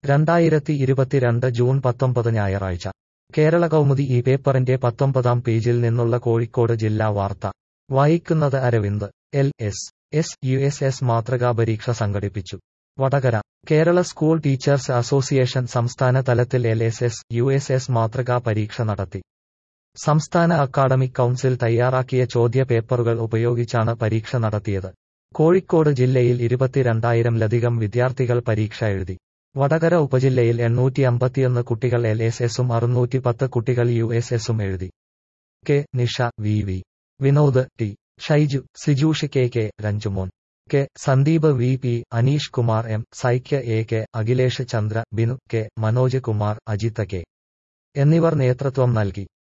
രണ്ടായിരത്തി ഇരുപത്തിരണ്ട് ജൂൺ പത്തൊമ്പത് ഞായറാഴ്ച കേരള കൗമുദി ഈ പേപ്പറിന്റെ പത്തൊമ്പതാം പേജിൽ നിന്നുള്ള കോഴിക്കോട് ജില്ലാ വാർത്ത വായിക്കുന്നത് Aravind L S S U S S മാതൃകാ പരീക്ഷ സംഘടിപ്പിച്ചു Vadakara Kerala school teachers association സംസ്ഥാന തലത്തിൽ L S S U S S മാതൃകാ പരീക്ഷ നടത്തി സംസ്ഥാന അക്കാഡമിക് കൗൺസിൽ തയ്യാറാക്കിയ ചോദ്യ പേപ്പറുകൾ ഉപയോഗിച്ചാണ് പരീക്ഷ നടത്തിയത് കോഴിക്കോട് ജില്ലയിൽ ഇരുപത്തിരണ്ടായിരംലധികം വിദ്യാർത്ഥികൾ പരീക്ഷ എഴുതി വടകര ഉപജില്ലയിൽ എണ്ണൂറ്റി അമ്പത്തിയൊന്ന് കുട്ടികൾ എൽ എസ് എസും അറുന്നൂറ്റി പത്ത് കുട്ടികൾ യു എസ് എസും എഴുതി K Nisha V V Vinod T Shaiju Sijush K K Ranjumon K Sandeep V P Aneesh Kumar M Saikya A K Akhilesh Chandra Binu K Manoj Kumar Ajitha K എന്നിവർ നേതൃത്വം നൽകി